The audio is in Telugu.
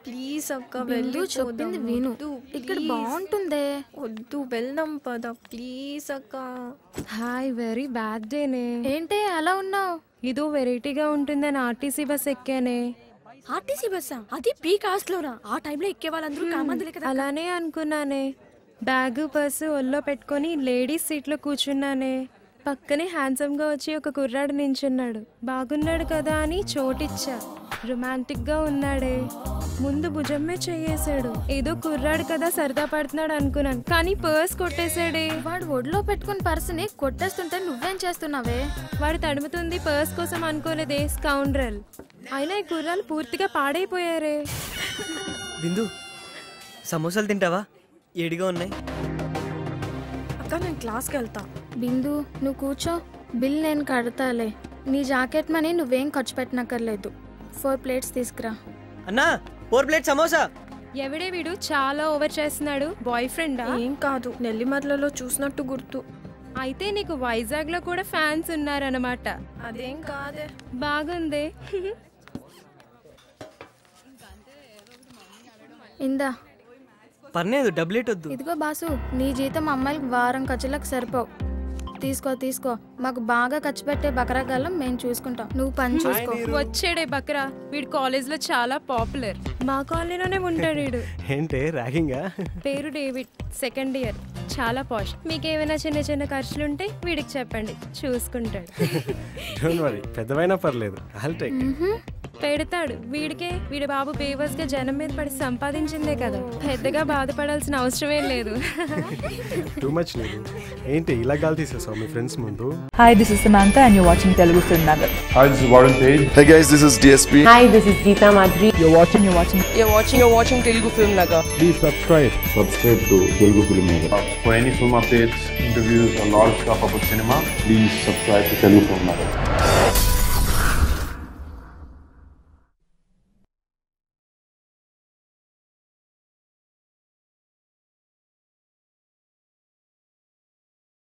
ప్లీజ్ అక్క బిందు చెప్పింది విను ఇక్కడ బాగుంటుందే వద్దు వెళ్దాం పద ప్లీజ్ అక్క హాయ్ వెరీ బ్యాడ్ డేనే ఏంటే అలా ఉన్నావు ఇదో వెరైటీగా ఉంటుందని ఆర్టీసీ బస్ ఎక్కానే ఆర్టీసీ బస్సా అది పీ కాస్ట్ లోనా ఆ టైంలో ఎక్కే వాళ్ళందరూ కామందులే కదా అలానే అనుకున్నానే బ్యాగ్ పర్సు ఒళ్ళో పెట్టుకొని లేడీస్ సీట్లో కూర్చున్నానే పక్కనే హ్యాండ్సమ్ గా వచ్చి ఒక కుర్రాడు నించున్నాడు బాగున్నాడు కదా అని చోటిచ్చా రొమాంటిక్ గా ఉన్నాడే ముందు భుజమ్మే చెయ్యేశాడు ఏదో కుర్రాడు కదా సరదా పడుతున్నాడు అనుకున్నాను కానీ పర్స్ కొట్టేశాడే వాడు ఒడిలో పెట్టుకుని పర్సుని కొట్టేస్తుంటే నువ్వేం చేస్తున్నావే వాడు తడుముతుంది పర్స్ కోసం అనుకోలేదే స్కౌండ్రల్ అయినా ఈ కుర్రాలు పూర్తిగా పాడైపోయారే బిందు సమోసాలు తింటావా ఏడిగా ఉన్నాయి అక్క నేను క్లాస్కి వెళ్తా బిందు నువ్వు కూర్చో బిల్ నేను కడతాలే నీ జాకెట్ మనీ నువ్వేం ఖర్చు పెట్టనక్కర్లేదు ఫోర్ ప్లేట్స్ తీసుకురా అన్నా ఫోర్ ప్లేట్ సమోసా ఎవడే వీడు చాలా ఓవర్ చేస్తున్నాడు బాయ్ ఫ్రెండా ఏం కాదు నెల్లిమర్లలో చూసినట్టు గుర్తు అయితే నీకు వైజాగ్ లో కూడా ఫ్యాన్స్ ఉన్నారన్నమాట అదేం కాదే బాగుంది ఇందా పర్లేదు డబ్లెట్ వద్దు ఇదిగో బాసు నీ జీతం అమ్మాయిలకు వారం ఖర్చులకు సరిపోవు తీసుకో తీసుకో మాకు బాగా ఖర్చు పెట్టే బకరగాళ్ళం మేము చూసుకుంటాం నువ్వు పని చూసుకో వచ్చాడే బక్రా వీడు కాలేజ్ లో చాలా పాపులర్ మా కాలనీలోనే ఉంటాడు వీడు ఏంటే ర్యాగింగా పేరు డేవిడ్ సెకండ్ ఇయర్ చాలా పాష్ మీకు ఏమైనా చిన్న చిన్న ఖర్చులుంటే వీడికి చెప్పండి చూసుకుంటాడు డోంట్ వరీ పెద్దవైనా పర్లేదు ఆల్ టేక్ పెడతాడు వీడికే వీడి బాబు బేవర్స్ గా జనం మీద పడి సంపాదించిందే కదా పెద్దగా బాధపడాల్సిన అవసరమే లేదు టూ మచ్ లేదు ఏంటి ఇలా గాలి తీసేసావు మీ ఫ్రెండ్స్ ముందు Hi, this is Samantha, and you're watching Telugu Film Nagar. Hi, this is Warren Page. Hey guys, this is DSP. Hi, this is Geeta Madri. You're watching, you're watching, you're watching, you're watching Telugu Film Nagar. Please subscribe. Subscribe to Telugu Film Nagar. For any film updates, interviews, a lot of stuff about cinema, please subscribe to Telugu Film Nagar.